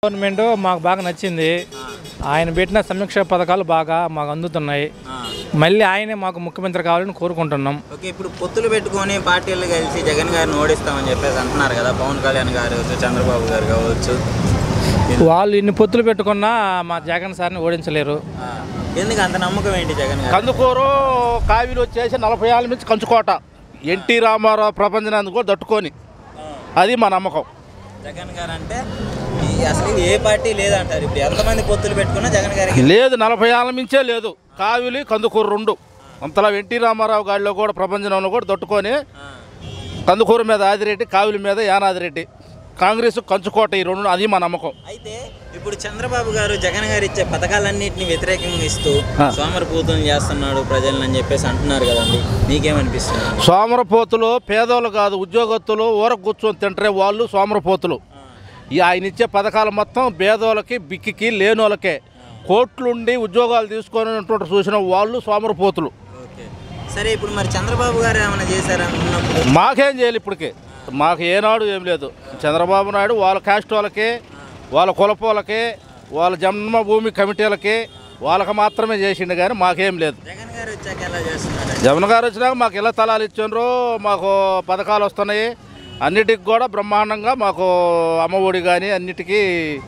Government మాకు బాగా నచ్చింది ఆయన పెట్టిన సమీక్ష పథకాలు బాగా మాకు అందుతున్నాయి ఆ. మళ్ళీ ఆయనే మాకు ముఖ్యమంత్రి కావాలని కోరుకుంటున్నాం ఓకే ఇప్పుడు పొత్తులు పెట్టుకొని పార్టీలు కలిసి జగన్ గారిని ఓడిస్తామని చెప్పేసి అంటున్నారు కదా పవన్ కళ్యాణ్ గారు కావచ్చు చంద్రబాబు గారు కావచ్చు వాళ్ళు ఇన్ని పొత్తులు పెట్టుకున్నా మా జగన్ సార్ని ఓడించలేరు ఆ. ఎందుకు అంత నమ్మకం ఏంటి జగన్ గారు కందుకూరు కావిలు వచ్చేసి నలభై ఏళ్ళ నుంచి కంచుకోట ఎన్టీ రామారావు ప్రపంచనాన్ని కూడా తట్టుకొని అది మా నమ్మకం జగన్ గారు అంటే ఈ అసలు ఏ పార్టీ లేదంటారు ఇప్పుడు ఎంతమంది పొత్తులు పెట్టుకున్నా జగన్ గారికి లేదు నలభై ఏళ్ళ మించే లేదు కావిలి కందుకూరు రెండు అంతలా ఎన్టీ రామారావు గాడిలో కూడా ప్రపంచంలో కూడా తట్టుకొని ఆ. కందుకూరు మీద ఆదిరెడ్డి కావిలి మీద యానాదిరెడ్డి కాంగ్రెస్ కంచుకోట ఈ రెండు అది మా నమ్మకం అయితే ఇప్పుడు చంద్రబాబు గారు జగన్ గారు ఇచ్చే పథకాలన్నింటినీ వ్యతిరేకంగా ఇస్తూ ఆ. సోమరపూతం చేస్తున్నాడు ప్రజలను అని చెప్పేసి అంటున్నారు కదండి మీకేమనిపిస్తుంది సోమరపోతులు పేదోళ్ళు కాదు ఉద్యోగస్తులు ఊర కూర్చొని తింటారే వాళ్ళు సోమరపోతులు ఈ ఆయన ఇచ్చే పథకాలు మొత్తం పేదోళ్ళకి బిక్కికి లేనోళ్ళకే కోట్లుండి ఉద్యోగాలు తీసుకొని చూసిన వాళ్ళు సోమరపోతులు ఓకే సరే ఇప్పుడు మరి చంద్రబాబు గారు ఏమైనా చేశారా ఉన్నప్పుడు మాకేం చేయాలి ఇప్పటికి మాకు ఏనాడు ఏం లేదు చంద్రబాబు నాయుడు వాళ్ళ క్యాస్ట్ వాళ్ళకి వాళ్ళ కులపోలకి వాళ్ళ జన్మభూమి కమిటీలకి వాళ్ళకి మాత్రమే చేసిండు కానీ మాకేం లేదు జగన్ గారు వచ్చాక ఎలా చేస్తున్నారు జగన్ గారు వచ్చినాక మాకు ఇళ్ళ తలాలు ఇచ్చిండ్రు మాకు పథకాలు వస్తున్నాయి అన్నిటికి కూడా బ్రహ్మాండంగా మాకు అమ్మఒడి కానీ అన్నిటికీ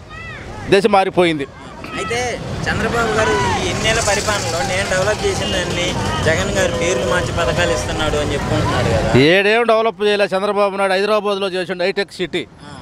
దేశం మారిపోయింది అయితే చంద్రబాబు గారు ఈ ఎన్నేళ్ల పరిపాలనలో నేను డెవలప్ చేసిన దాన్ని జగన్ గారు పేర్లు మార్చి పథకాలు ఇస్తున్నాడు అని చెప్పుకుంటున్నాడు కదా ఏడేం డెవలప్ చేయలే చంద్రబాబు నాయుడు హైదరాబాద్లో చేసిండు హైటెక్ సిటీ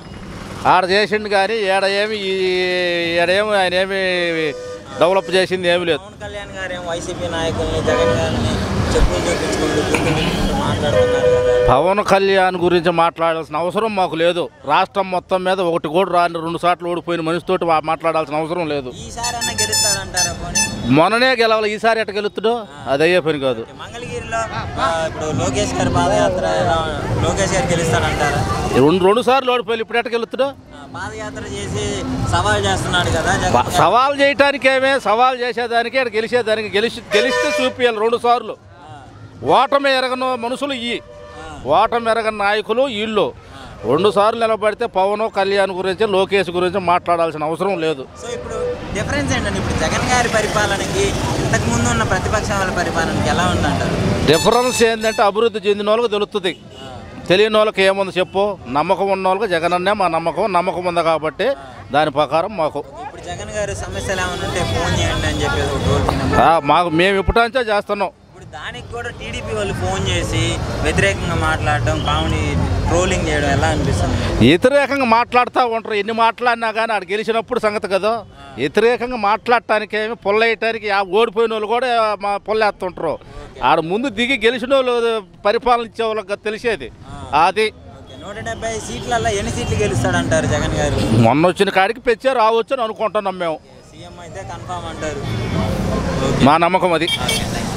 ఆడ చేసిండు కానీ ఏడ ఏమి ఈ ఏడేమి ఆయన ఏమి డెవలప్ చేసింది ఏమి లేదు పవన్ కళ్యాణ్ గారు ఏమో వైసీపీ నాయకుల్ని జగన్ గారిని చెప్పులు చూపించుకుంటూ బూతులు తిట్టుకుంటూ మాట్లాడుతున్నారు కదా పవన్ కళ్యాణ్ గురించి మాట్లాడాల్సిన అవసరం మాకు లేదు రాష్ట్రం మొత్తం మీద ఒకటి కూడా రాని రెండు సార్లు ఓడిపోయిన మనిషితోటి వా- మాట్లాడాల్సిన అవసరం లేదు ఈసారి అన్న గెలుస్తాడంటారా పోనీ మొన్ననే గెలవాలి ఈసారి ఎట్ట గెలుస్తాడో అది అయ్యే పని కాదు మంగళగిరిలో ఆ, ఇప్పుడు లోకేష్ గారి పాదయాత్ర ఎలా లోకేష్ గారు గెలుస్తాడంటారా రెండు రెండు సార్లు ఓడిపోయి ఇప్పుడు ఎట్ట గెలుస్తాడో ఆ, పాదయాత్ర చేసి సవాల్ చేస్తున్నాడు కదా జగన్ ప- గారు. సవాల్ చేయటానికి ఏమే సవాల్ చేసేదానికి ఇక్కడ గెలిచేదానికి గెలిచి గెలిస్తే చూపించాలి రెండు సార్లు ఓటమి ఎరగని మనుషులు ఇవి ఓటమి ఎరగని నాయకులు వీళ్ళు రెండు సార్లు నిలబడితే పవన్ కళ్యాణ్ గురించి లోకేష్ గురించి మాట్లాడాల్సిన అవసరం లేదు సో ఇప్పుడు డిఫరెన్స్ ఏంటండి ఇప్పుడు జగన్ గారి పరిపాలనకి ఇంతకు ముందు ఉన్న ప్రతిపక్షం వాళ్ళ పరిపాలనకి ఎలా ఉందంటారు డిఫరెన్స్ ఏంటంటే అభివృద్ధి చెందిన వాళ్ళకి తెలుస్తుంది తెలియని వాళ్ళకి ఏముంది చెప్పు నమ్మకం ఉన్న వాళ్ళకి జగన్ అన్నే మా నమ్మకం నమ్మకం ఉంది కాబట్టి దాని ప్రకారం మాకు ఇప్పుడు జగన్ గారి సమస్యలు ఏమైనా ఉంటే ఫోన్ చేయండి అని చెప్పేసి ఒక టోల్ ఫ్రీ నెంబర్ ఆ, మాకు మేము ఇప్పటించే చేస్తున్నాం ఇప్పుడు దానికి కూడా టీడీపీ వాళ్ళు ఫోన్ చేసి వ్యతిరేకంగా మాట్లాడడం కామెడీ ట్రోలింగ్ చేయడం ఎలా అనిపిస్తుంది వ్యతిరేకంగా మాట్లాడుతూ ఉంటారు ఎన్ని మాట్లాడినా కానీ ఆడు గెలిచినప్పుడు సంగతి కదా వ్యతిరేకంగా మాట్లాడటానికి ఏమి పొల్లేయటానికి ఆ ఓడిపోయిన వాళ్ళు కూడా మా పొల్లేస్తుంటారు ఆడ ముందు దిగి గెలిచిన వాళ్ళు పరిపాలన ఇచ్చే వాళ్ళకి తెలిసేది అది ఓకే నూట డెబ్బై సీట్లలో ఎన్ని సీట్లు గెలుస్తాడంటారు జగన్ గారు మొన్న వచ్చిన కాడికి పెంచే రావచ్చు అని అనుకుంటున్నాం మేము సీఎం అయితే కన్ఫామ్ అంటారు మా నమ్మకం అది ఓకే థ్యాంక్ యూ